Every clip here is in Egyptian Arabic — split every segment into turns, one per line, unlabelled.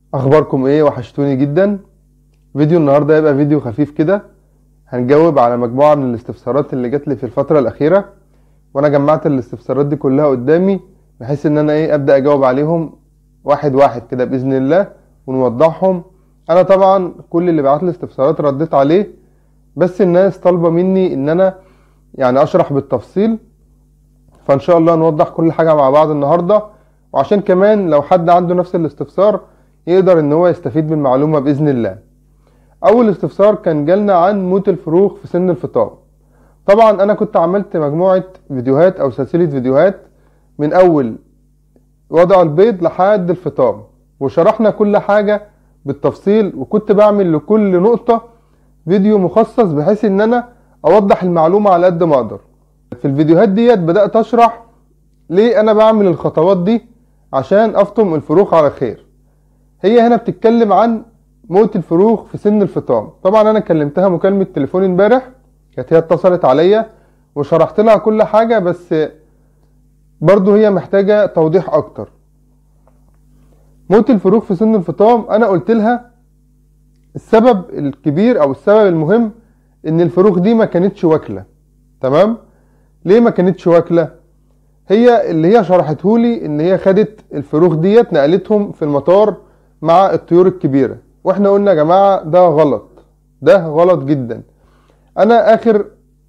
اخباركم ايه وحشتوني جدا فيديو النهارده هيبقى فيديو خفيف كده هنجاوب على مجموعه من الاستفسارات اللي جات لي في الفتره الاخيره وانا جمعت الاستفسارات دي كلها قدامي بحيث ان انا ايه ابدا اجاوب عليهم واحد واحد كده باذن الله ونوضحهم انا طبعا كل اللي بعت لي استفسارات رديت عليه بس الناس طالبه مني ان انا يعني اشرح بالتفصيل فان شاء الله نوضح كل حاجه مع بعض النهارده وعشان كمان لو حد عنده نفس الاستفسار يقدر ان هو يستفيد من المعلومه باذن الله اول استفسار كان جالنا عن موت الفروخ في سن الفطام طبعا انا كنت عملت مجموعه فيديوهات او سلسله فيديوهات من اول وضع البيض لحد الفطام وشرحنا كل حاجه بالتفصيل وكنت بعمل لكل نقطه فيديو مخصص بحيث ان انا اوضح المعلومه على قد ما اقدر في الفيديوهات ديت بدات اشرح ليه انا بعمل الخطوات دي عشان افطم الفروخ على خير هي هنا بتتكلم عن موت الفروخ في سن الفطام طبعا انا كلمتها مكالمه تليفون امبارح كانت هي اتصلت عليا وشرحت لها كل حاجه بس برضو هي محتاجه توضيح اكتر موت الفروخ في سن الفطام انا قلت لها السبب الكبير او السبب المهم ان الفروخ دي ما كانتش واكله تمام ليه ما كانتش واكله هي اللي هي شرحته لي ان هي خدت الفروخ ديت نقلتهم في المطار مع الطيور الكبيره واحنا قلنا يا جماعه ده غلط ده غلط جدا انا اخر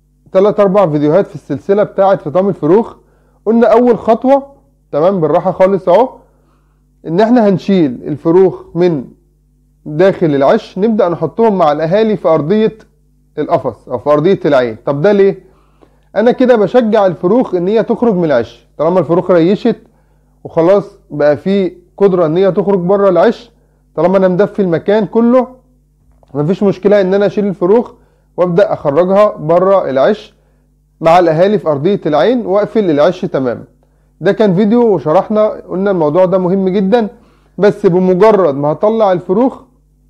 3 4 فيديوهات في السلسله بتاعه فطام الفروخ قلنا اول خطوه تمام بالراحه خالص اهو ان احنا هنشيل الفروخ من داخل العش نبدا نحطهم مع الاهالي في ارضيه القفص او في ارضيه العين طب ده ليه انا كده بشجع الفروخ ان هي تخرج من العش طالما الفروخ ريشت وخلاص بقى في قدره ان هي تخرج بره العش طالما انا مدفي المكان كله مفيش مشكله ان انا اشيل الفروخ وابدا اخرجها بره العش مع الاهالي في ارضيه العين واقفل العش تماما ده كان فيديو وشرحنا قلنا الموضوع ده مهم جدا بس بمجرد ما هطلع الفروخ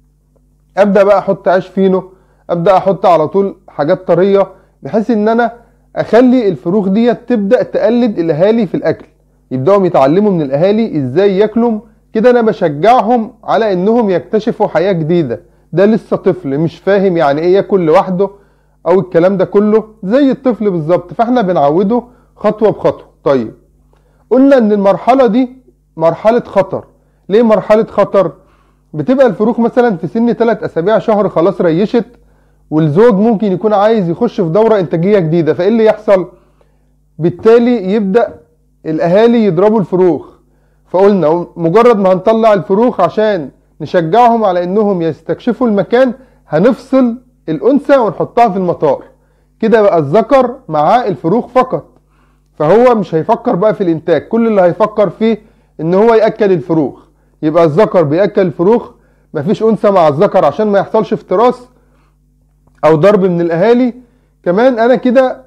ابدا بقى احط عيش فينو ابدا احط على طول حاجات طريه بحيث ان انا اخلي الفروخ ديت تبدا تقلد الاهالي في الاكل يبداوا يتعلموا من الاهالي ازاي ياكلوا كده انا بشجعهم على انهم يكتشفوا حياه جديده ده لسه طفل مش فاهم يعني ايه ياكل لوحده او الكلام ده كله زي الطفل بالظبط فاحنا بنعوده خطوه بخطوه طيب قلنا ان المرحله دي مرحله خطر ليه مرحله خطر بتبقى الفروخ مثلا في سن 3 اسابيع شهر خلاص ريشت والزوج ممكن يكون عايز يخش في دوره انتاجيه جديده فايه اللي يحصل بالتالي يبدا الاهالي يضربوا الفروخ فقلنا مجرد ما هنطلع الفروخ عشان نشجعهم على انهم يستكشفوا المكان هنفصل الانثى ونحطها في المطار كده بقى الذكر معاه الفروخ فقط فهو مش هيفكر بقى في الانتاج كل اللي هيفكر فيه ان هو ياكل الفروخ يبقى الذكر بياكل الفروخ مفيش انثى مع الذكر عشان ما يحصلش افتراس او ضرب من الاهالي كمان انا كده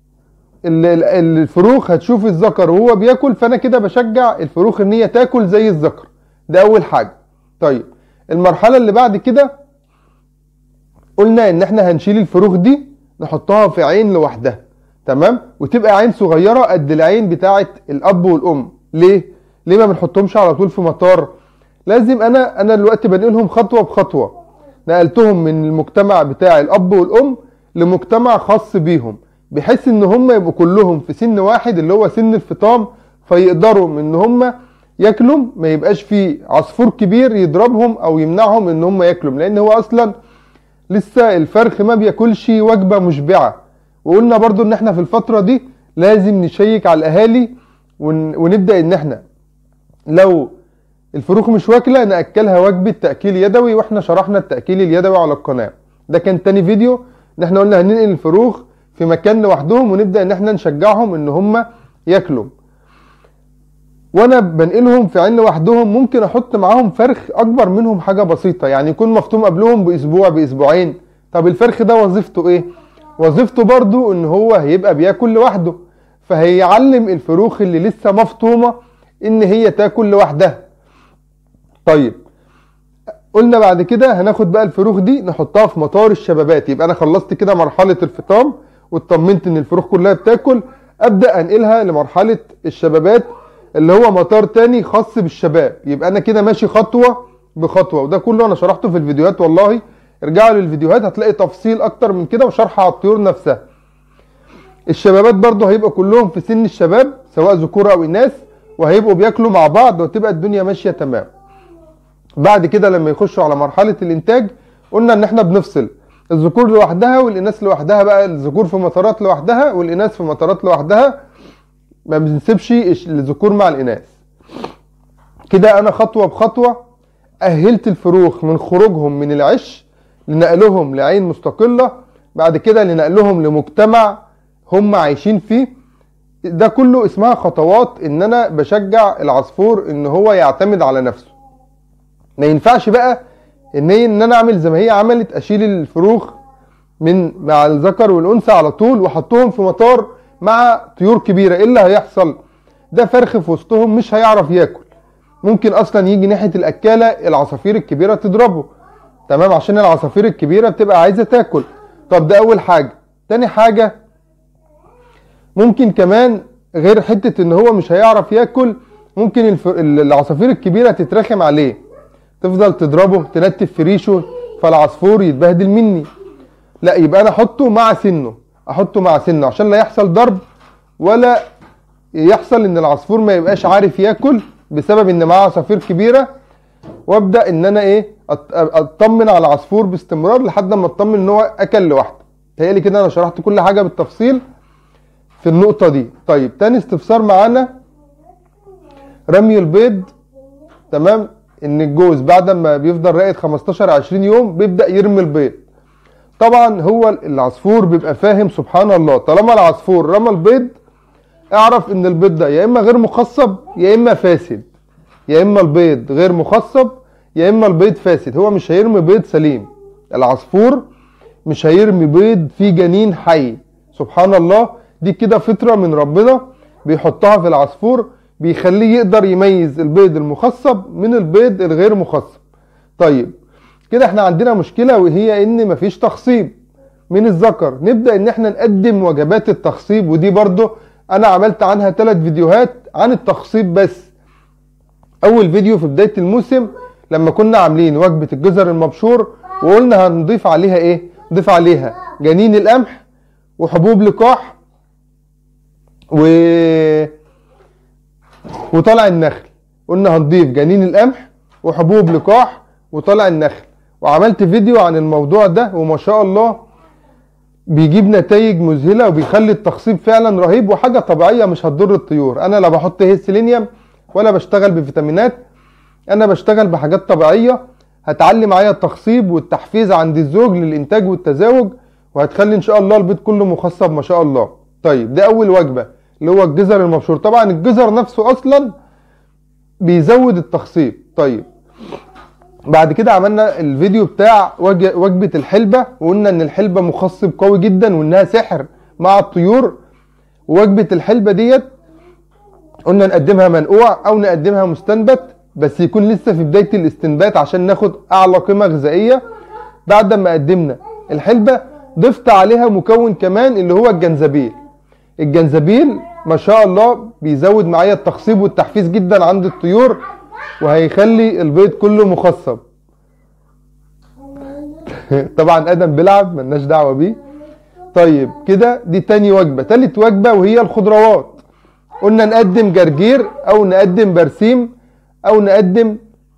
الفروخ هتشوف الذكر وهو بياكل فانا كده بشجع الفروخ ان هي تاكل زي الذكر ده اول حاجه طيب المرحله اللي بعد كده قلنا ان احنا هنشيل الفروخ دي نحطها في عين لوحدها تمام وتبقى عين صغيره قد العين بتاعه الاب والام ليه ليه ما بنحطهمش على طول في مطار لازم انا انا دلوقتي بنقلهم خطوه بخطوه نقلتهم من المجتمع بتاع الاب والام لمجتمع خاص بيهم بحيث ان هم يبقوا كلهم في سن واحد اللي هو سن الفطام فيقدروا ان هم ياكلوا ما يبقاش في عصفور كبير يضربهم او يمنعهم ان هم ياكلوا لان هو اصلا لسه الفرخ ما بياكلش وجبه مشبعه وقلنا برضو ان احنا في الفتره دي لازم نشيك على الاهالي ونبدا ان احنا لو الفروخ مش واكله ناكلها وجبه تاكيل يدوي واحنا شرحنا التاكيل اليدوي على القناه ده كان تاني فيديو ان احنا قلنا هننقل الفروخ في مكان لوحدهم ونبدا ان احنا نشجعهم ان هم ياكلوا وانا بنقلهم في عين لوحدهم ممكن احط معاهم فرخ اكبر منهم حاجه بسيطه يعني يكون مفطوم قبلهم باسبوع باسبوعين طب الفرخ ده وظيفته ايه وظيفته برضو ان هو هيبقى بياكل لوحده فهيعلم الفروخ اللي لسه مفطومه ان هي تاكل لوحدها طيب قلنا بعد كده هناخد بقى الفروخ دي نحطها في مطار الشبابات يبقى انا خلصت كده مرحله الفطام واطمنت ان الفروخ كلها بتاكل ابدا انقلها لمرحله الشبابات اللي هو مطار تاني خاص بالشباب يبقى انا كده ماشي خطوه بخطوه وده كله انا شرحته في الفيديوهات والله ارجعوا للفيديوهات هتلاقي تفصيل اكتر من كده وشرح على الطيور نفسها الشبابات برضه هيبقوا كلهم في سن الشباب سواء ذكور او اناث وهيبقوا بياكلوا مع بعض وتبقى الدنيا ماشيه تمام بعد كده لما يخشوا على مرحله الانتاج قلنا ان احنا بنفصل الذكور لوحدها والاناث لوحدها بقى الذكور في مطارات لوحدها والاناث في مطارات لوحدها ما بنسيبش الذكور مع الاناث كده انا خطوه بخطوه اهلت الفروخ من خروجهم من العش لنقلهم لعين مستقله بعد كده لنقلهم لمجتمع هم عايشين فيه ده كله اسمها خطوات ان انا بشجع العصفور ان هو يعتمد على نفسه ما ينفعش بقى ان هي ان انا اعمل زي ما هي عملت اشيل الفروخ من مع الذكر والانثى على طول واحطهم في مطار مع طيور كبيره ايه اللي هيحصل ده فرخ في وسطهم مش هيعرف ياكل ممكن اصلا يجي ناحيه الاكاله العصافير الكبيره تضربه تمام عشان العصافير الكبيره بتبقى عايزه تاكل طب ده اول حاجه تاني حاجه ممكن كمان غير حته ان هو مش هيعرف ياكل ممكن الف... العصافير الكبيره تترخم عليه تفضل تضربه تنتف في ريشه فالعصفور يتبهدل مني لا يبقى انا احطه مع سنه احطه مع سنه عشان لا يحصل ضرب ولا يحصل ان العصفور ما يبقاش عارف ياكل بسبب ان معاه عصافير كبيره وابدا ان انا ايه أط- اطمن على العصفور باستمرار لحد ما اطمن ان هو اكل لوحده تهيألي كده انا شرحت كل حاجه بالتفصيل في النقطه دي طيب تاني استفسار معانا رمي البيض تمام ان الجوز بعد ما بيفضل راقد 15 20 يوم بيبدا يرمي البيض طبعا هو العصفور بيبقى فاهم سبحان الله طالما العصفور رمى البيض اعرف ان البيض ده يا اما غير مخصب يا اما فاسد يا اما البيض غير مخصب يا اما البيض فاسد هو مش هيرمي بيض سليم العصفور مش هيرمي بيض فيه جنين حي سبحان الله دي كده فطرة من ربنا بيحطها في العصفور بيخليه يقدر يميز البيض المخصب من البيض الغير مخصب طيب كده احنا عندنا مشكلة وهي ان مفيش تخصيب من الذكر نبدأ ان احنا نقدم وجبات التخصيب ودي برضو انا عملت عنها ثلاث فيديوهات عن التخصيب بس اول فيديو في بداية الموسم لما كنا عاملين وجبة الجزر المبشور وقلنا هنضيف عليها ايه نضيف عليها جنين القمح وحبوب لقاح و وطلع النخل قلنا هنضيف جنين القمح وحبوب لقاح وطلع النخل وعملت فيديو عن الموضوع ده وما شاء الله بيجيب نتائج مذهله وبيخلي التخصيب فعلا رهيب وحاجه طبيعيه مش هتضر الطيور انا لا بحط هيسيلينيوم ولا بشتغل بفيتامينات انا بشتغل بحاجات طبيعيه هتعلي معايا التخصيب والتحفيز عند الزوج للانتاج والتزاوج وهتخلي ان شاء الله البيت كله مخصب ما شاء الله طيب ده اول وجبه اللي هو الجزر المبشور طبعا الجزر نفسه اصلا بيزود التخصيب طيب بعد كده عملنا الفيديو بتاع وج- وجبة الحلبة وقلنا ان الحلبة مخصب قوي جدا وانها سحر مع الطيور ووجبة الحلبة ديت قلنا نقدمها منقوع او نقدمها مستنبت بس يكون لسه في بداية الاستنبات عشان ناخد اعلى قيمة غذائية بعد ما قدمنا الحلبة ضفت عليها مكون كمان اللي هو الجنزبيل الجنزبيل ما شاء الله بيزود معايا التخصيب والتحفيز جدا عند الطيور وهيخلي البيض كله مخصب طبعا ادم بيلعب ملناش دعوه بيه طيب كده دي تاني وجبه تالت وجبه وهي الخضروات قلنا نقدم جرجير او نقدم برسيم او نقدم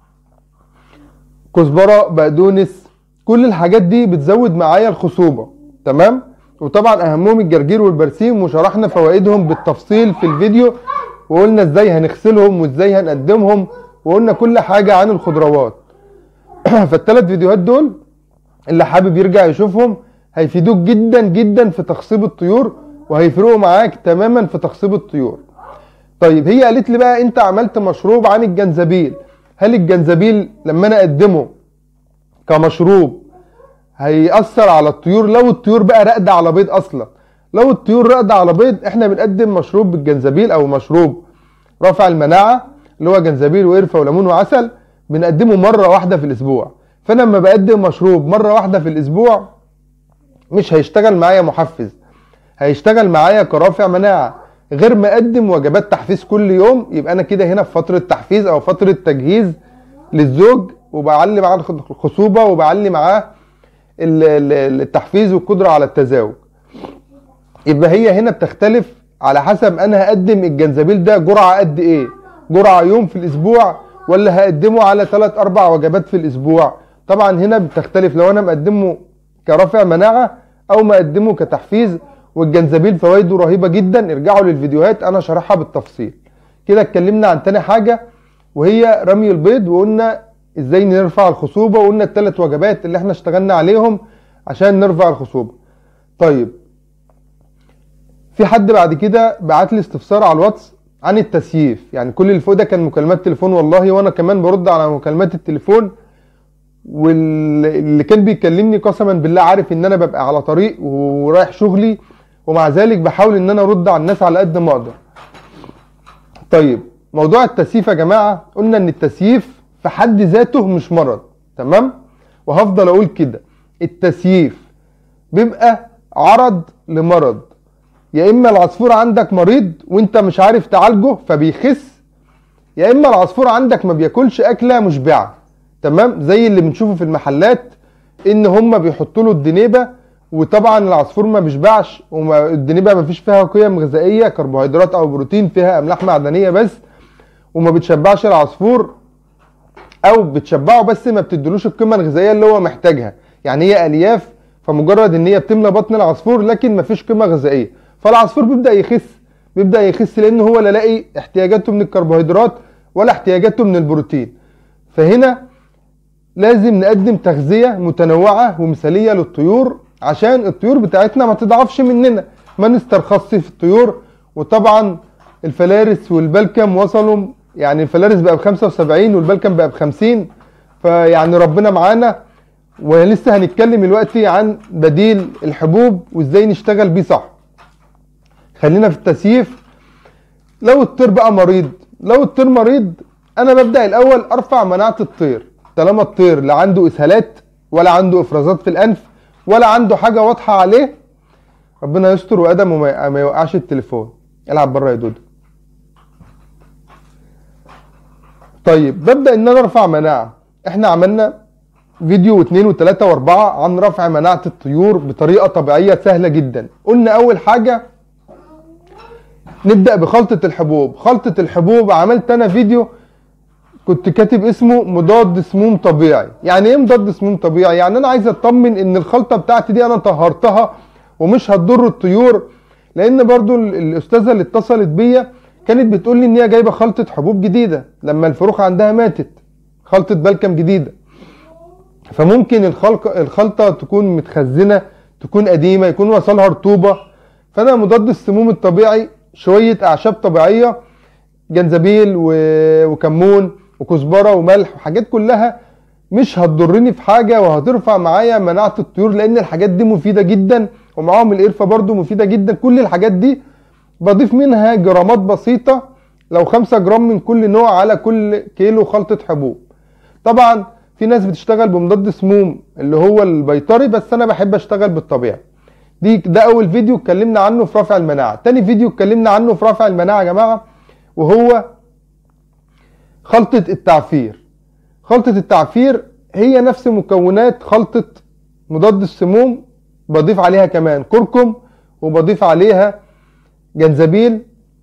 كزبره بقدونس كل الحاجات دي بتزود معايا الخصوبه تمام وطبعا اهمهم الجرجير والبرسيم وشرحنا فوائدهم بالتفصيل في الفيديو وقلنا ازاي هنغسلهم وازاي هنقدمهم وقلنا كل حاجه عن الخضروات فالثلاث فيديوهات دول اللي حابب يرجع يشوفهم هيفيدوك جدا جدا في تخصيب الطيور وهيفرقوا معاك تماما في تخصيب الطيور طيب هي قالت لي بقى انت عملت مشروب عن الجنزبيل هل الجنزبيل لما انا اقدمه كمشروب هيأثر على الطيور لو الطيور بقى راقدة على بيض اصلا لو الطيور راقدة على بيض احنا بنقدم مشروب بالجنزبيل او مشروب رافع المناعة اللي هو جنزبيل وقرفة وليمون وعسل بنقدمه مرة واحدة في الاسبوع فانا لما بقدم مشروب مرة واحدة في الاسبوع مش هيشتغل معايا محفز هيشتغل معايا كرافع مناعة غير ما اقدم وجبات تحفيز كل يوم يبقى انا كده هنا في فترة تحفيز او فترة تجهيز للزوج وبعلي معاه الخصوبه وبعلي معاه ال- ال- التحفيز والقدره على التزاوج يبقى هي هنا بتختلف على حسب انا هقدم الجنزبيل ده جرعه قد ايه جرعه يوم في الاسبوع ولا هقدمه على 3 4 وجبات في الاسبوع طبعا هنا بتختلف لو انا مقدمه كرافع مناعه او مقدمه كتحفيز والجنزبيل فوائده رهيبه جدا ارجعوا للفيديوهات انا شارحها بالتفصيل كده اتكلمنا عن تاني حاجه وهي رمي البيض وقلنا ازاي نرفع الخصوبه وقلنا الثلاث وجبات اللي احنا اشتغلنا عليهم عشان نرفع الخصوبه طيب في حد بعد كده بعت لي استفسار على الواتس عن التسييف يعني كل اللي فوق ده كان مكالمات تليفون والله وانا كمان برد على مكالمات التليفون واللي كان بيكلمني قسما بالله عارف ان انا ببقى على طريق ورايح شغلي ومع ذلك بحاول ان انا ارد على الناس على قد ما اقدر طيب موضوع التسييف يا جماعه قلنا ان التسييف في حد ذاته مش مرض تمام وهفضل اقول كده التسييف بيبقى عرض لمرض يا اما العصفور عندك مريض وانت مش عارف تعالجه فبيخس يا اما العصفور عندك ما بياكلش اكله مشبعه تمام زي اللي بنشوفه في المحلات ان هم بيحطوا له الدنيبه وطبعا العصفور ما بيشبعش والدنيبه ما فيش فيها قيم غذائيه كربوهيدرات او بروتين فيها املاح معدنيه بس وما بتشبعش العصفور او بتشبعه بس ما بتدلوش القيمه الغذائيه اللي هو محتاجها يعني هي الياف فمجرد ان هي بتملى بطن العصفور لكن ما فيش قيمه غذائيه فالعصفور بيبدا يخس بيبدا يخس لان هو لا لاقي احتياجاته من الكربوهيدرات ولا احتياجاته من البروتين فهنا لازم نقدم تغذيه متنوعه ومثاليه للطيور عشان الطيور بتاعتنا ما تضعفش مننا ما نسترخصش في الطيور وطبعا الفلارس والبلكم وصلوا يعني الفلارس بقى ب 75 والبلكم بقى ب 50 فيعني ربنا معانا ولسه هنتكلم دلوقتي عن بديل الحبوب وازاي نشتغل بيه صح خلينا في التسييف لو الطير بقى مريض لو الطير مريض انا ببدا الاول ارفع مناعه الطير طالما الطير لا عنده اسهالات ولا عنده افرازات في الانف ولا عنده حاجه واضحه عليه ربنا يستر وادم وما ما يوقعش التليفون العب بره يا دودو طيب ببدا ان انا ارفع مناعه احنا عملنا فيديو واثنين وثلاثة واربعة عن رفع مناعة الطيور بطريقة طبيعية سهلة جدا قلنا اول حاجة نبدأ بخلطة الحبوب خلطة الحبوب عملت انا فيديو كنت كاتب اسمه مضاد سموم طبيعي يعني ايه مضاد سموم طبيعي يعني انا عايز اطمن ان الخلطة بتاعتي دي انا طهرتها ومش هتضر الطيور لان برضو ال- الاستاذة اللي اتصلت بيا كانت بتقول لي ان هي جايبة خلطة حبوب جديدة لما الفروخ عندها ماتت خلطة بلكم جديدة فممكن الخلق الخلطة تكون متخزنة تكون قديمة يكون وصلها رطوبة فأنا مضاد السموم الطبيعي شوية أعشاب طبيعية جنزبيل و- وكمون وكزبرة وملح وحاجات كلها مش هتضرني في حاجة وهترفع معايا مناعة الطيور لأن الحاجات دي مفيدة جدا ومعاهم القرفة برضو مفيدة جدا كل الحاجات دي بضيف منها جرامات بسيطة لو 5 جرام من كل نوع على كل كيلو خلطة حبوب طبعا في ناس بتشتغل بمضاد سموم اللي هو البيطري بس انا بحب اشتغل بالطبيعي دي ده اول فيديو اتكلمنا عنه في رفع المناعه تاني فيديو اتكلمنا عنه في رفع المناعه يا جماعه وهو خلطه التعفير خلطه التعفير هي نفس مكونات خلطه مضاد السموم بضيف عليها كمان كركم وبضيف عليها جنزبيل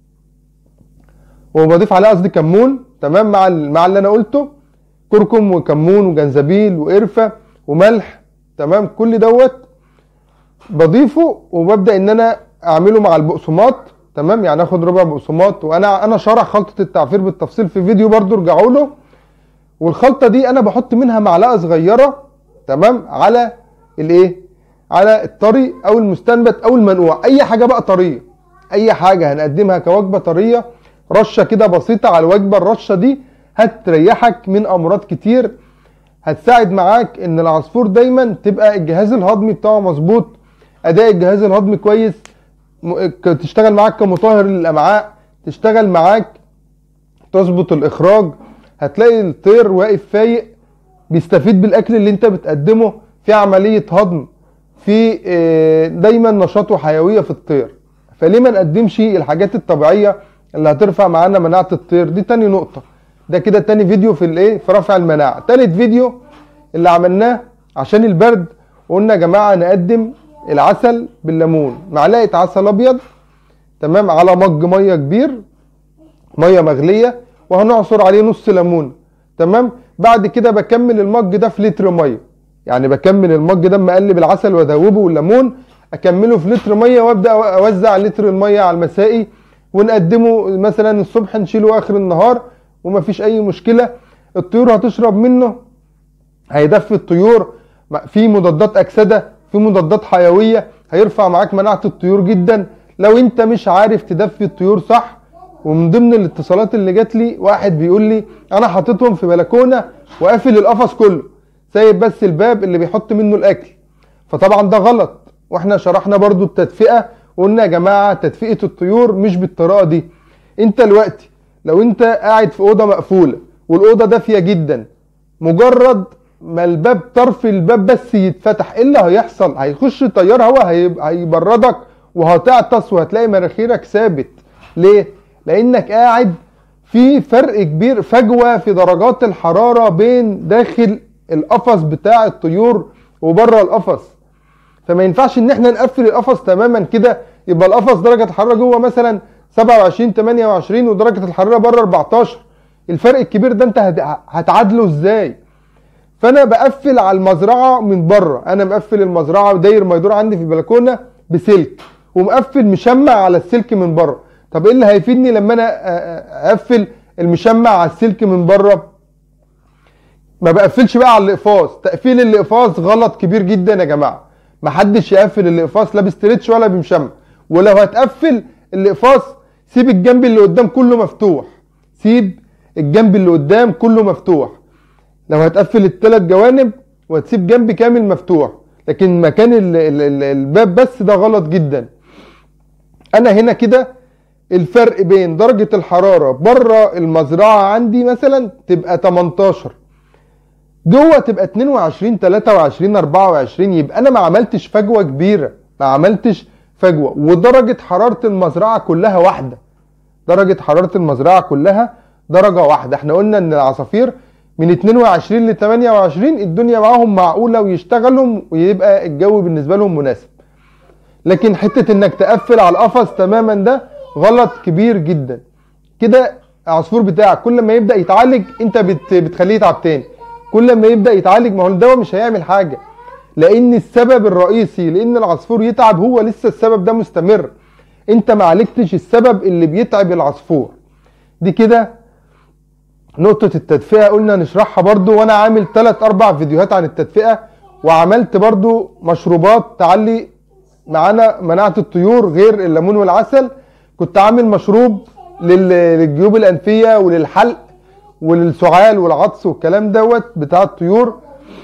وبضيف عليها قصدي كمون تمام مع ال- مع اللي انا قلته كركم وكمون وجنزبيل وقرفه وملح تمام كل دوت بضيفه وببدا ان انا اعمله مع البقسماط تمام يعني اخد ربع بقسماط وانا انا شارح خلطه التعفير بالتفصيل في فيديو برضو ارجعوا له والخلطه دي انا بحط منها معلقه صغيره تمام على الايه على الطري او المستنبت او المنقوع اي حاجه بقى طريه اي حاجه هنقدمها كوجبه طريه رشه كده بسيطه على الوجبه الرشه دي هتريحك من امراض كتير هتساعد معاك ان العصفور دايما تبقى الجهاز الهضمي بتاعه مظبوط اداء الجهاز الهضمي كويس م- ك- تشتغل معاك كمطهر للامعاء تشتغل معاك تظبط الاخراج هتلاقي الطير واقف فايق بيستفيد بالاكل اللي انت بتقدمه في عمليه هضم في آه، دايما نشاط وحيويه في الطير فليه ما نقدمش الحاجات الطبيعيه اللي هترفع معانا مناعه الطير دي تاني نقطه ده كده تاني فيديو في الايه في رفع المناعه تالت فيديو اللي عملناه عشان البرد قلنا يا جماعه نقدم العسل بالليمون معلقه عسل ابيض تمام على مج ميه كبير ميه مغليه وهنعصر عليه نص ليمون تمام بعد كده بكمل المج ده في لتر ميه يعني بكمل المج ده اما اقلب العسل وادوبه والليمون اكمله في لتر ميه وابدا اوزع لتر الميه على المسائي ونقدمه مثلا الصبح نشيله اخر النهار ومفيش اي مشكله الطيور هتشرب منه هيدفي الطيور في مضادات اكسده في مضادات حيويه هيرفع معاك مناعه الطيور جدا لو انت مش عارف تدفي الطيور صح ومن ضمن الاتصالات اللي جات لي واحد بيقول لي انا حاططهم في بلكونه وقافل القفص كله سايب بس الباب اللي بيحط منه الاكل فطبعا ده غلط واحنا شرحنا برضو التدفئه وقلنا يا جماعه تدفئه الطيور مش بالطريقه دي انت دلوقتي لو انت قاعد في اوضه مقفوله والاوضه دافيه جدا مجرد ما الباب طرف الباب بس يتفتح ايه اللي هيحصل هيخش تيار هواء هيبردك وهتعطس وهتلاقي مناخيرك ثابت ليه لانك قاعد في فرق كبير فجوه في درجات الحراره بين داخل القفص بتاع الطيور وبره القفص فما ينفعش ان احنا نقفل القفص تماما كده يبقى القفص درجه الحراره جوه مثلا 27 28 ودرجه الحراره بره 14 الفرق الكبير ده انت هتعادله ازاي فانا بقفل على المزرعه من بره انا مقفل المزرعه وداير ما يدور عندي في البلكونه بسلك ومقفل مشمع على السلك من بره طب ايه اللي هيفيدني لما انا اقفل المشمع على السلك من بره ما بقفلش بقى على الاقفاص تقفيل الاقفاص غلط كبير جدا يا جماعه ما حدش يقفل الاقفاص لا بستريتش ولا بمشمع ولو هتقفل الاقفاص سيب الجنب اللي قدام كله مفتوح سيب الجنب اللي قدام كله مفتوح لو هتقفل الثلاث جوانب وتسيب جنب كامل مفتوح لكن مكان ال ال ال الباب بس ده غلط جدا انا هنا كده الفرق بين درجة الحرارة بره المزرعة عندي مثلا تبقى 18 جوه تبقى 22 23 24 يبقى انا ما عملتش فجوه كبيره ما عملتش فجوه ودرجه حراره المزرعه كلها واحده درجه حراره المزرعه كلها درجه واحده احنا قلنا ان العصافير من 22 ل 28 الدنيا معاهم معقوله ويشتغلوا ويبقى الجو بالنسبه لهم مناسب لكن حته انك تقفل على القفص تماما ده غلط كبير جدا كده العصفور بتاعك كل ما يبدا يتعالج انت بت بتخليه يتعب تاني كل ما يبدا يتعالج ما هو الدواء مش هيعمل حاجه لان السبب الرئيسي لان العصفور يتعب هو لسه السبب ده مستمر انت ما عالجتش السبب اللي بيتعب العصفور دي كده نقطة التدفئة قلنا نشرحها برضو وانا عامل 3 4 فيديوهات عن التدفئة وعملت برضو مشروبات تعلي معانا مناعة الطيور غير الليمون والعسل كنت عامل مشروب للجيوب الأنفية وللحلق وللسعال والعطس والكلام دوت بتاع الطيور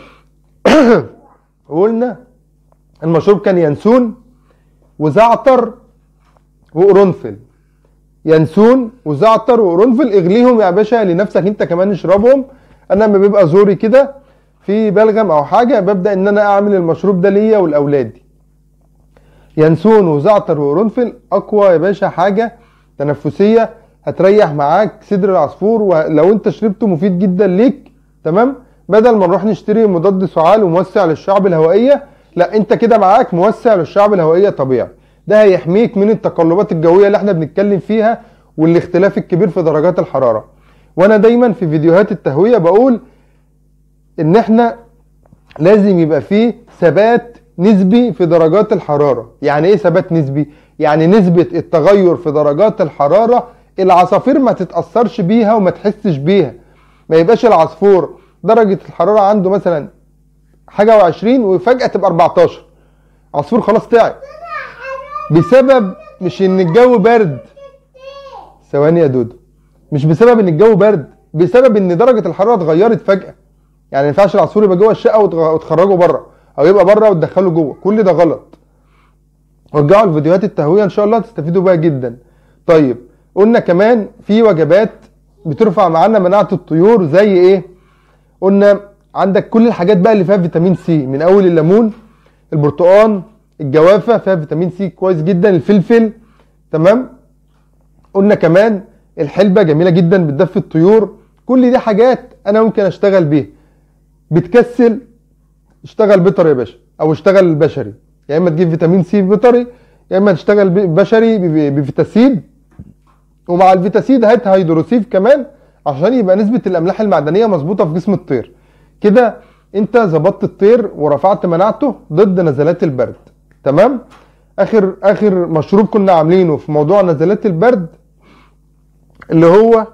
وقلنا المشروب كان ينسون وزعتر وقرنفل ينسون وزعتر وقرنفل اغليهم يا باشا لنفسك انت كمان اشربهم انا لما بيبقى زوري كده في بلغم او حاجه ببدا ان انا اعمل المشروب ده ليا ولاولادي ينسون وزعتر وقرنفل اقوى يا باشا حاجه تنفسيه هتريح معاك صدر العصفور ولو انت شربته مفيد جدا ليك تمام بدل ما نروح نشتري مضاد سعال وموسع للشعب الهوائيه لا انت كده معاك موسع للشعب الهوائيه طبيعي ده هيحميك من التقلبات الجويه اللي احنا بنتكلم فيها والاختلاف الكبير في درجات الحراره وانا دايما في فيديوهات التهويه بقول ان احنا لازم يبقى فيه ثبات نسبي في درجات الحراره يعني ايه ثبات نسبي يعني نسبه التغير في درجات الحراره العصافير ما تتاثرش بيها وما تحسش بيها ما يبقاش العصفور درجه الحراره عنده مثلا حاجه و20 وفجاه تبقى 14 عصفور خلاص تعب بسبب مش ان الجو برد ثواني يا دودو مش بسبب ان الجو برد بسبب ان درجه الحراره اتغيرت فجاه يعني ما ينفعش العصفور يبقى جوه الشقه وتخرجه بره او يبقى بره وتدخله جوه كل ده غلط رجعوا الفيديوهات التهويه ان شاء الله تستفيدوا بيها جدا طيب قلنا كمان في وجبات بترفع معانا مناعه الطيور زي ايه قلنا عندك كل الحاجات بقى اللي فيها فيتامين سي من اول الليمون البرتقال الجوافه فيها فيتامين سي كويس جدا الفلفل تمام قلنا كمان الحلبه جميله جدا بتدفي الطيور كل دي حاجات انا ممكن اشتغل بيها بتكسل اشتغل بيطري يا باشا او اشتغل بشري يا اما تجيب فيتامين سي بيطري يا اما تشتغل ب- بشري ب- ب- بفيتاسيد ومع الفيتاسيد هات هيدروسيف كمان عشان يبقى نسبة الأملاح المعدنية مظبوطة في جسم الطير كده انت ظبطت الطير ورفعت مناعته ضد نزلات البرد تمام اخر اخر مشروب كنا عاملينه في موضوع نزلات البرد اللي هو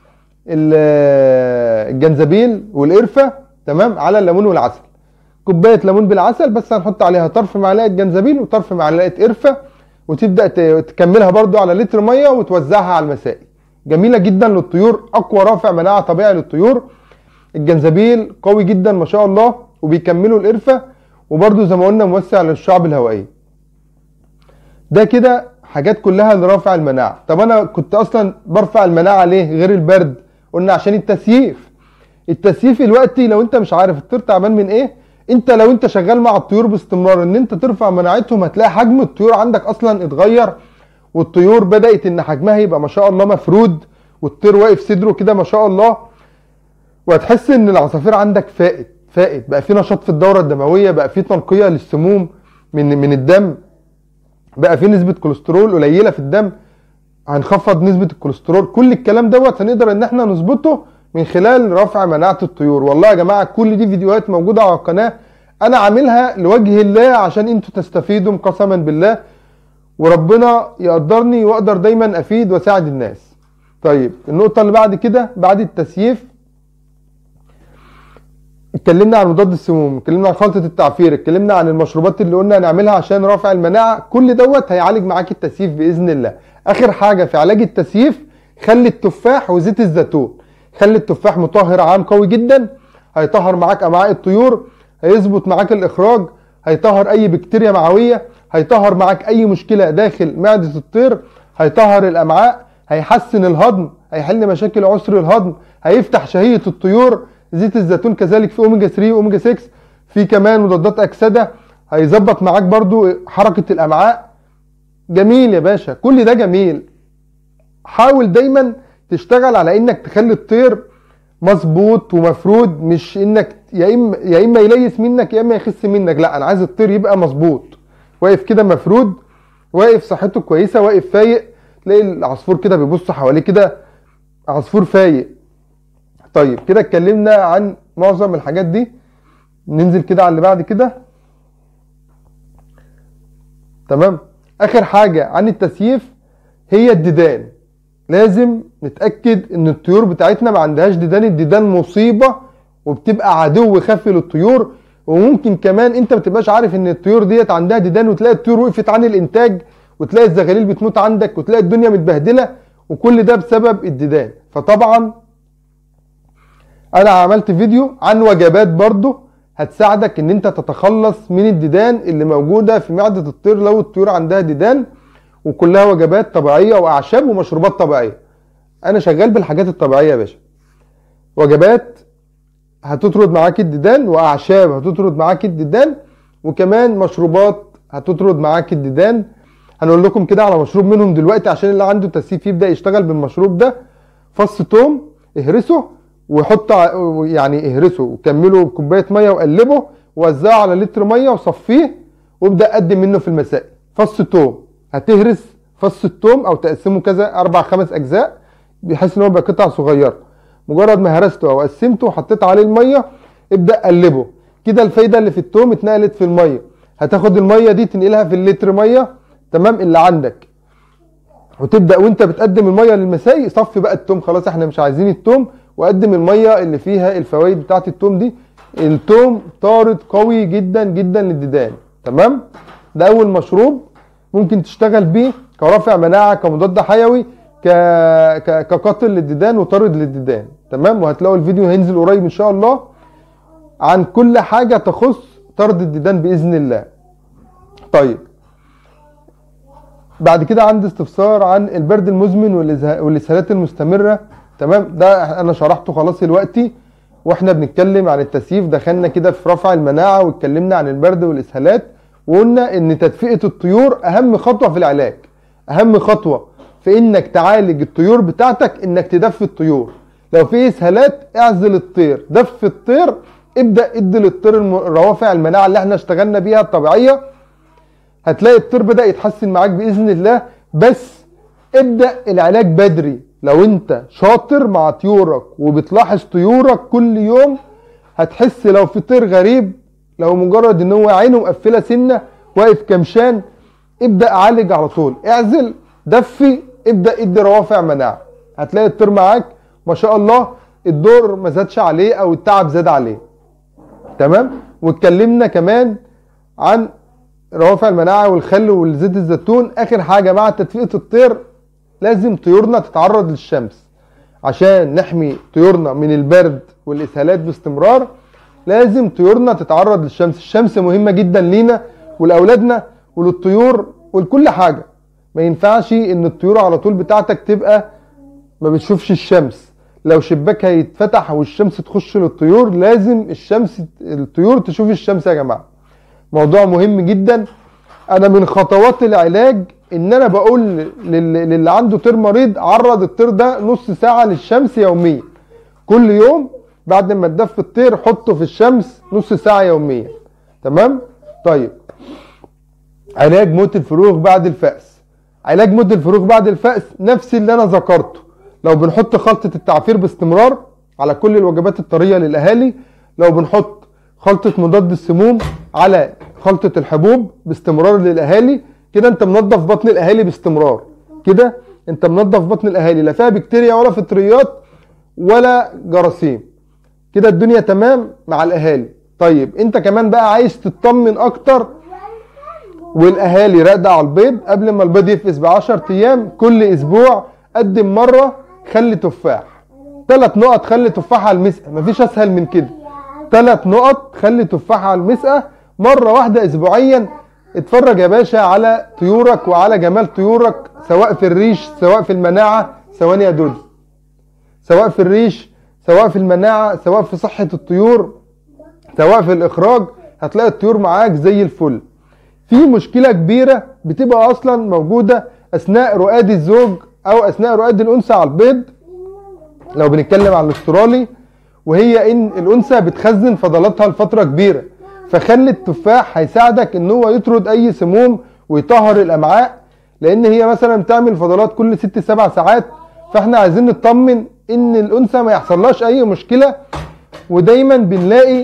ال- الجنزبيل والقرفة تمام على الليمون والعسل كوباية ليمون بالعسل بس هنحط عليها طرف معلقة جنزبيل وطرف معلقة قرفة وتبدأ ت- تكملها برضو على لتر مية وتوزعها على المسائل جميلة جدا للطيور أقوى رافع مناعة طبيعي للطيور الجنزبيل قوي جدا ما شاء الله وبيكملوا القرفة وبرضو زي ما قلنا موسع للشعب الهوائية ده كده حاجات كلها لرفع المناعة طب انا كنت اصلا برفع المناعة ليه غير البرد قلنا عشان التسييف التسييف دلوقتي لو انت مش عارف الطير تعبان من ايه انت لو انت شغال مع الطيور باستمرار ان انت ترفع مناعتهم هتلاقي حجم الطيور عندك اصلا اتغير والطيور بدأت ان حجمها يبقى ما شاء الله مفرود والطير واقف صدره كده ما شاء الله وهتحس ان العصافير عندك فائت فائت بقى في نشاط في الدورة الدموية بقى في تنقية للسموم من من الدم بقى في نسبة كوليسترول قليلة في الدم هنخفض نسبة الكوليسترول كل الكلام دوت هنقدر ان احنا نظبطه من خلال رفع مناعة الطيور والله يا جماعة كل دي فيديوهات موجودة على القناة انا عاملها لوجه الله عشان انتوا تستفيدوا قسما بالله وربنا يقدرني واقدر دايما افيد واساعد الناس طيب النقطة اللي بعد كده بعد التسييف اتكلمنا عن مضاد السموم اتكلمنا عن خلطة التعفير اتكلمنا عن المشروبات اللي قلنا هنعملها عشان رفع المناعة كل دوت هيعالج معاك التسييف بإذن الله آخر حاجة في علاج التسييف خلي التفاح وزيت الزيتون خلي التفاح مطهر عام قوي جدا هيطهر معاك أمعاء الطيور هيظبط معاك الإخراج هيطهر أي بكتيريا معوية هيطهر معاك أي مشكلة داخل معدة الطير هيطهر الأمعاء هيحسن الهضم هيحل مشاكل عسر الهضم هيفتح شهية الطيور زيت الزيتون كذلك في اوميجا 3 واوميجا 6 في كمان مضادات اكسده هيظبط معاك برضو حركه الامعاء جميل يا باشا كل ده جميل حاول دايما تشتغل على انك تخلي الطير مظبوط ومفرود مش انك يا اما يا اما يليس منك يا اما يخس منك لا انا عايز الطير يبقى مظبوط واقف كده مفرود واقف صحته كويسه واقف فايق تلاقي العصفور كده بيبص حواليه كده عصفور فايق طيب كده اتكلمنا عن معظم الحاجات دي ننزل كده على اللي بعد كده تمام اخر حاجة عن التسييف هي الديدان لازم نتأكد ان الطيور بتاعتنا ما عندهاش ديدان الديدان مصيبة وبتبقى عدو خفي للطيور وممكن كمان انت ما تبقاش عارف ان الطيور ديت عندها ديدان وتلاقي الطيور وقفت عن الانتاج وتلاقي الزغاليل بتموت عندك وتلاقي الدنيا متبهدلة وكل ده بسبب الديدان فطبعا انا عملت فيديو عن وجبات برضو هتساعدك ان انت تتخلص من الديدان اللي موجودة في معدة الطير لو الطيور عندها ديدان وكلها وجبات طبيعية واعشاب ومشروبات طبيعية انا شغال بالحاجات الطبيعية يا باشا وجبات هتطرد معاك الديدان واعشاب هتطرد معاك الديدان وكمان مشروبات هتطرد معاك الديدان هنقول لكم كده على مشروب منهم دلوقتي عشان اللي عنده تسييف يبدا يشتغل بالمشروب ده فص توم اهرسه وحط ع- يعني اهرسه وكمله بكوبايه ميه وقلبه ووزعه على لتر ميه وصفيه وابدا قدم منه في المساء فص توم هتهرس فص التوم او تقسمه كذا اربع خمس اجزاء بحيث ان هو يبقى قطع صغيره مجرد ما هرسته او قسمته وحطيت عليه الميه ابدا قلبه كده الفايده اللي في التوم اتنقلت في الميه هتاخد الميه دي تنقلها في اللتر ميه تمام اللي عندك وتبدا وانت بتقدم الميه للمسائي صفي بقى التوم خلاص احنا مش عايزين التوم وقدم الميه اللي فيها الفوائد بتاعت التوم دي التوم طارد قوي جدا جدا للديدان تمام ده اول مشروب ممكن تشتغل بيه كرافع مناعه كمضاد حيوي ك... ك... كقاتل للديدان وطارد للديدان تمام وهتلاقوا الفيديو هينزل قريب ان شاء الله عن كل حاجه تخص طرد الديدان باذن الله طيب بعد كده عندي استفسار عن البرد المزمن والإزها- والاسهالات المستمره تمام ده انا شرحته خلاص دلوقتي واحنا بنتكلم عن التسييف دخلنا كده في رفع المناعه واتكلمنا عن البرد والاسهالات وقلنا ان تدفئه الطيور اهم خطوه في العلاج اهم خطوه في انك تعالج الطيور بتاعتك انك تدفي الطيور لو في اسهالات اعزل الطير دف الطير ابدا ادي للطير الم- روافع المناعه اللي احنا اشتغلنا بيها الطبيعيه هتلاقي الطير بدا يتحسن معاك باذن الله بس ابدا العلاج بدري لو انت شاطر مع طيورك وبتلاحظ طيورك كل يوم هتحس لو في طير غريب لو مجرد ان هو عينه مقفله سنه واقف كمشان ابدا عالج على طول اعزل دفي ابدا ادي روافع مناعه هتلاقي الطير معاك ما شاء الله الدور ما زادش عليه او التعب زاد عليه تمام واتكلمنا كمان عن روافع المناعه والخل والزيت الزيتون اخر حاجه مع تدفئه الطير لازم طيورنا تتعرض للشمس عشان نحمي طيورنا من البرد والاسهالات باستمرار لازم طيورنا تتعرض للشمس الشمس مهمه جدا لينا ولاولادنا وللطيور ولكل حاجه ما ينفعش ان الطيور على طول بتاعتك تبقى ما بتشوفش الشمس لو شباكها يتفتح والشمس تخش للطيور لازم الشمس الطيور تشوف الشمس يا جماعه موضوع مهم جدا انا من خطوات العلاج ان انا بقول لل- للي عنده طير مريض عرض الطير ده نص ساعه للشمس يوميا كل يوم بعد ما تدفي الطير حطه في الشمس نص ساعه يوميا تمام طيب علاج موت الفروخ بعد الفأس علاج موت الفروخ بعد الفأس نفس اللي انا ذكرته لو بنحط خلطة التعفير باستمرار على كل الوجبات الطرية للأهالي لو بنحط خلطة مضاد السموم على خلطة الحبوب باستمرار للأهالي كده انت منظف بطن الأهالي باستمرار كده انت منظف بطن الأهالي لا فيها بكتيريا ولا فطريات ولا جراثيم كده الدنيا تمام مع الأهالي طيب انت كمان بقى عايز تطمن اكتر والاهالي راقده على البيض قبل ما البيض يفقس ب 10 ايام كل اسبوع قدم مره خل تفاح ثلاث نقط خل تفاح على المسقه مفيش اسهل من كده ثلاث نقط خل تفاح على المسقه مره واحده اسبوعيا اتفرج يا باشا على طيورك وعلى جمال طيورك سواء في الريش سواء في المناعه ثواني يا دودي سواء في الريش سواء في المناعه سواء في صحه الطيور سواء في الاخراج هتلاقي الطيور معاك زي الفل في مشكله كبيره بتبقى اصلا موجوده اثناء رقاد الزوج او اثناء رقاد الانثى على البيض لو بنتكلم عن الاسترالي وهي ان الانثى بتخزن فضلاتها لفتره كبيره فخل التفاح هيساعدك ان هو يطرد اي سموم ويطهر الامعاء لان هي مثلا بتعمل فضلات كل ست سبع ساعات فاحنا عايزين نطمن ان الانثى ما يحصلهاش اي مشكله ودايما بنلاقي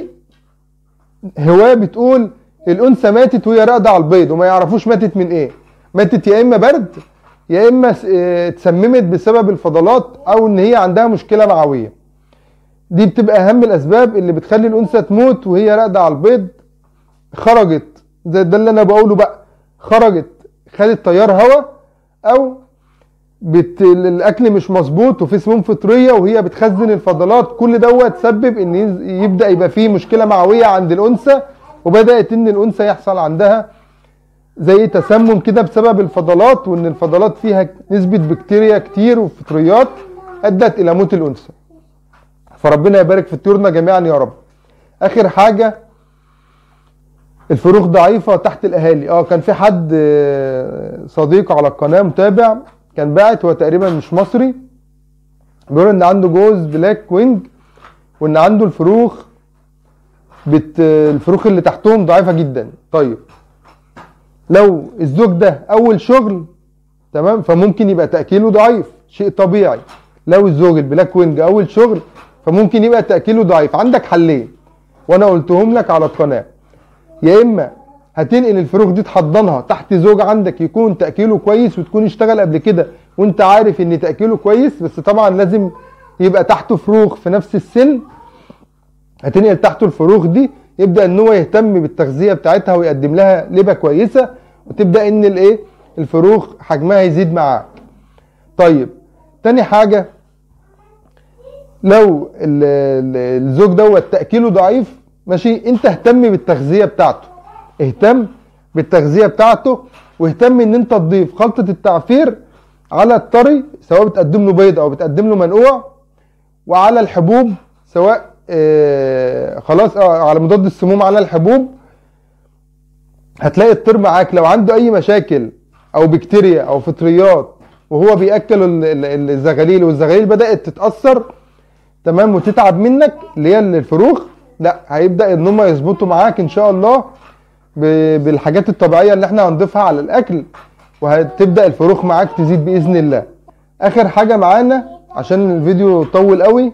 هواه بتقول الانثى ماتت وهي راقده على البيض وما يعرفوش ماتت من ايه ماتت يا اما برد يا اما س- آه، اتسممت بسبب الفضلات او ان هي عندها مشكله معويه دي بتبقى اهم الاسباب اللي بتخلي الانثى تموت وهي راقده على البيض خرجت زي ده اللي انا بقوله بقى خرجت خدت تيار هواء او بت... الاكل مش مظبوط وفي سموم فطريه وهي بتخزن الفضلات كل دوت سبب ان يز- يبدا يبقى فيه مشكله معويه عند الانثى وبدات ان الانثى يحصل عندها زي تسمم كده بسبب الفضلات وان الفضلات فيها نسبه بكتيريا كتير وفطريات ادت الى موت الانثى فربنا يبارك في طيورنا جميعا يا رب اخر حاجه الفروخ ضعيفه تحت الاهالي اه كان في حد آه، صديق على القناه متابع كان باعت هو تقريبا مش مصري بيقول ان عنده جوز بلاك وينج وان عنده الفروخ بت الفروخ اللي تحتهم ضعيفه جدا طيب لو الزوج ده اول شغل تمام فممكن يبقى تاكيله ضعيف شيء طبيعي لو الزوج البلاك وينج اول شغل فممكن يبقى تاكيله ضعيف عندك حلين وانا قلتهم لك على القناه يا اما هتنقل الفروخ دي تحضنها تحت زوج عندك يكون تاكيله كويس وتكون اشتغل قبل كده وانت عارف ان تاكيله كويس بس طبعا لازم يبقى تحته فروخ في نفس السن هتنقل تحته الفروخ دي يبدا ان هو يهتم بالتغذيه بتاعتها ويقدم لها لبه كويسه وتبدا ان الايه الفروخ حجمها يزيد معاك طيب تاني حاجه لو ال- ال- الزوج دوت تاكيله ضعيف ماشي انت اهتم بالتغذيه بتاعته اهتم بالتغذيه بتاعته واهتم ان انت تضيف خلطه التعفير على الطري سواء بتقدم له بيض او بتقدم له منقوع وعلى الحبوب سواء آه خلاص آه على مضاد السموم على الحبوب هتلاقي الطير معاك لو عنده اي مشاكل او بكتيريا او فطريات وهو بياكل ال- ال- الزغاليل والزغاليل بدات تتاثر تمام وتتعب منك اللي هي الفروخ لا هيبدا ان هم يظبطوا معاك ان شاء الله ب- بالحاجات الطبيعيه اللي احنا هنضيفها على الاكل وهتبدا الفروخ معاك تزيد باذن الله اخر حاجه معانا عشان الفيديو طول قوي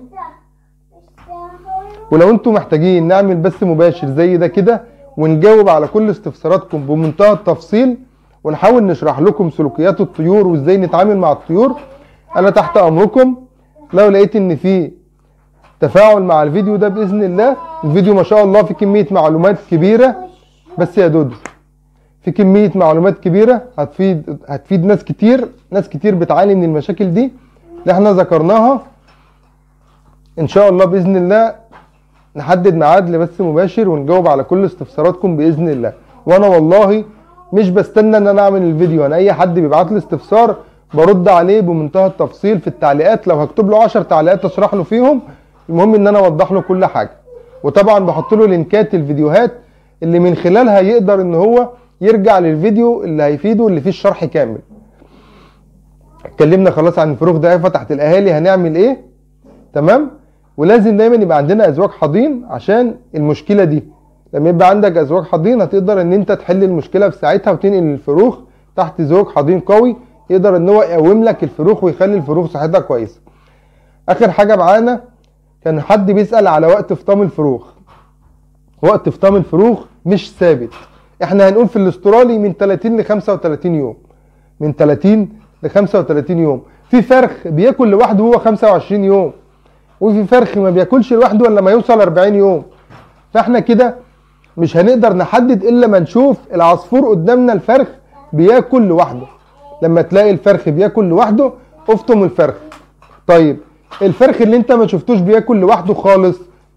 ولو انتم محتاجين نعمل بث مباشر زي ده كده ونجاوب على كل استفساراتكم بمنتهى التفصيل ونحاول نشرح لكم سلوكيات الطيور وازاي نتعامل مع الطيور انا تحت امركم لو لقيت ان في تفاعل مع الفيديو ده باذن الله الفيديو ما شاء الله في كميه معلومات كبيره بس يا دودو في كميه معلومات كبيره هتفيد هتفيد ناس كتير ناس كتير بتعاني من المشاكل دي اللي احنا ذكرناها ان شاء الله باذن الله نحدد ميعاد لبث مباشر ونجاوب على كل استفساراتكم باذن الله وانا والله مش بستنى ان انا اعمل الفيديو انا اي حد بيبعت لي استفسار برد عليه بمنتهى التفصيل في التعليقات لو هكتب له 10 تعليقات اشرح له فيهم المهم ان انا اوضح له كل حاجه وطبعا بحط له لينكات الفيديوهات اللي من خلالها يقدر ان هو يرجع للفيديو اللي هيفيده اللي فيه الشرح كامل اتكلمنا خلاص عن الفروخ ده تحت الاهالي هنعمل ايه تمام ولازم دايما يبقى عندنا ازواج حاضين عشان المشكله دي لما يبقى عندك ازواج حاضين هتقدر ان انت تحل المشكله في ساعتها وتنقل الفروخ تحت زوج حاضين قوي يقدر ان هو يقوم لك الفروخ ويخلي الفروخ صحتها كويسه اخر حاجه معانا كان حد بيسال على وقت فطام الفروخ وقت فطام الفروخ مش ثابت احنا هنقول في الاسترالي من 30 ل 35 يوم من 30 ل 35 يوم في فرخ بياكل لوحده هو 25 يوم وفي فرخ ما بياكلش لوحده الا لما يوصل 40 يوم فاحنا كده مش هنقدر نحدد الا ما نشوف العصفور قدامنا الفرخ بياكل لوحده لما تلاقي الفرخ بياكل لوحده افطم الفرخ طيب الفرخ اللي انت ما شفتوش بياكل لوحده خالص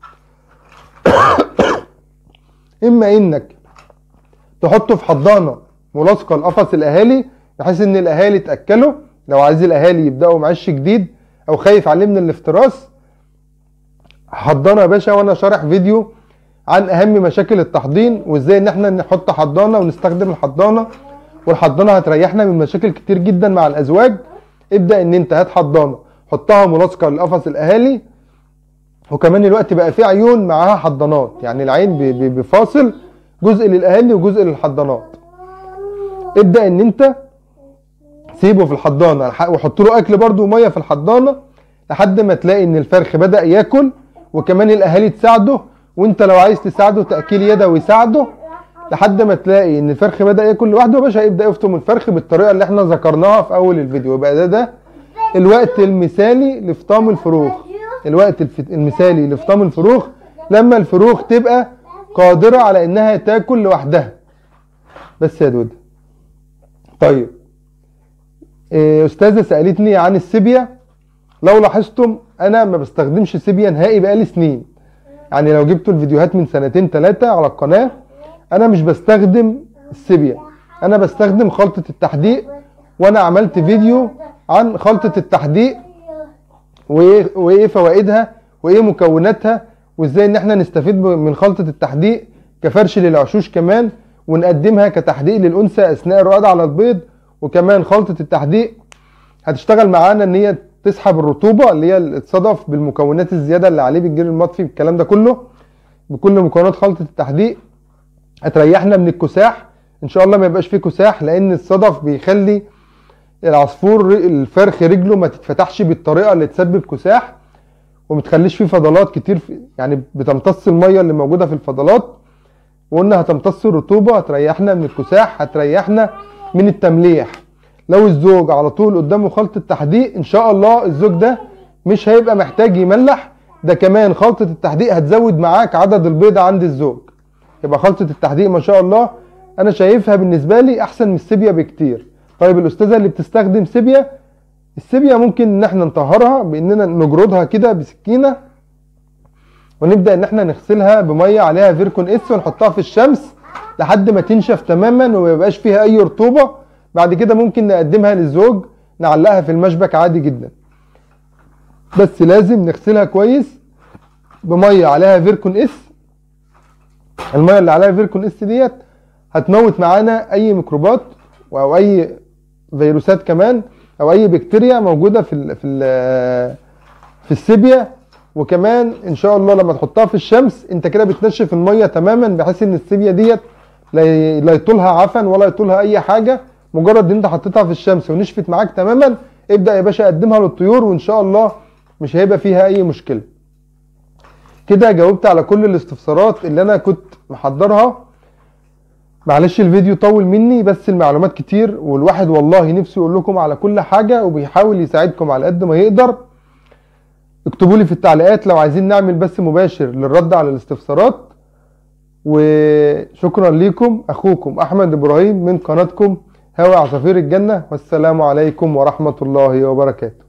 اما انك تحطه في حضانه ملاصقه لقفص الاهالي بحيث ان الاهالي تاكله لو عايز الاهالي يبداوا معش جديد او خايف عليه من الافتراس حضانه يا باشا وانا شارح فيديو عن اهم مشاكل التحضير وازاي ان احنا نحط حضانه ونستخدم الحضانه والحضانه هتريحنا من مشاكل كتير جدا مع الازواج ابدا ان انت هات حضانه حطها ملاصقه لقفص الاهالي وكمان الوقت بقى في عيون معاها حضانات يعني العين بي- بي- بفاصل جزء للاهالي وجزء للحضانات ابدا ان انت سيبه في الحضانه لح- وحط له اكل برده وميه في الحضانه لحد ما تلاقي ان الفرخ بدا ياكل وكمان الاهالي تساعده وانت لو عايز تساعده تاكيل يدوي يساعده لحد ما تلاقي ان الفرخ بدا ياكل لوحده يا باشا يبدا يفطم الفرخ بالطريقه اللي احنا ذكرناها في اول الفيديو يبقى ده ده الوقت المثالي لفطام الفروخ الوقت الف- المثالي لفطام الفروخ لما الفروخ تبقى قادره على انها تاكل لوحدها بس يا دود طيب إيه، استاذه سالتني عن السيبيا لو لاحظتم انا ما بستخدمش سيبيا نهائي بقالي سنين يعني لو جبتوا الفيديوهات من سنتين ثلاثه على القناه انا مش بستخدم السيبيا انا بستخدم خلطه التحديق وانا عملت فيديو عن خلطه التحديق وايه وايه فوائدها وايه مكوناتها وازاي ان احنا نستفيد من خلطه التحديق كفرش للعشوش كمان ونقدمها كتحديق للانثى اثناء الرقاد على البيض وكمان خلطه التحديق هتشتغل معانا ان هي تسحب الرطوبه اللي هي اتصدف بالمكونات الزياده اللي عليه بالجير المطفي بالكلام ده كله بكل مكونات خلطه التحديق هتريحنا من الكساح ان شاء الله ما يبقاش فيه كساح لان الصدف بيخلي العصفور الفرخ رجله ما تتفتحش بالطريقه اللي تسبب كساح وما تخليش فيه فضلات كتير في يعني بتمتص الميه اللي موجوده في الفضلات وقلنا هتمتص الرطوبه هتريحنا من الكساح هتريحنا من التمليح لو الزوج على طول قدامه خلطه تحديق ان شاء الله الزوج ده مش هيبقى محتاج يملح ده كمان خلطه التحديق هتزود معاك عدد البيض عند الزوج يبقى خلطه التحديق ما شاء الله انا شايفها بالنسبه لي احسن من السيبيا بكتير طيب الاستاذه اللي بتستخدم سيبيا السيبيا ممكن ان احنا نطهرها باننا نجردها كده بسكينه ونبدا ان احنا نغسلها بميه عليها فيركون اس ونحطها في الشمس لحد ما تنشف تماما وما يبقاش فيها اي رطوبه بعد كده ممكن نقدمها للزوج نعلقها في المشبك عادي جدا بس لازم نغسلها كويس بميه عليها فيركون اس الميه اللي عليها فيركون اس ديت هتموت معانا اي ميكروبات او اي فيروسات كمان او اي بكتيريا موجوده في ال في ال في السيبيا وكمان ان شاء الله لما تحطها في الشمس انت كده بتنشف الميه تماما بحيث ان السيبيا ديت لا ي- لا يطولها عفن ولا يطولها اي حاجه مجرد ان انت حطيتها في الشمس ونشفت معاك تماما ابدا يا باشا قدمها للطيور وان شاء الله مش هيبقى فيها اي مشكله كده جاوبت على كل الاستفسارات اللي انا كنت محضرها معلش الفيديو طول مني بس المعلومات كتير والواحد والله نفسه يقول لكم على كل حاجة وبيحاول يساعدكم على قد ما يقدر اكتبوا لي في التعليقات لو عايزين نعمل بث مباشر للرد على الاستفسارات وشكرا ليكم اخوكم احمد ابراهيم من قناتكم هوا عصافير الجنة والسلام عليكم ورحمة الله وبركاته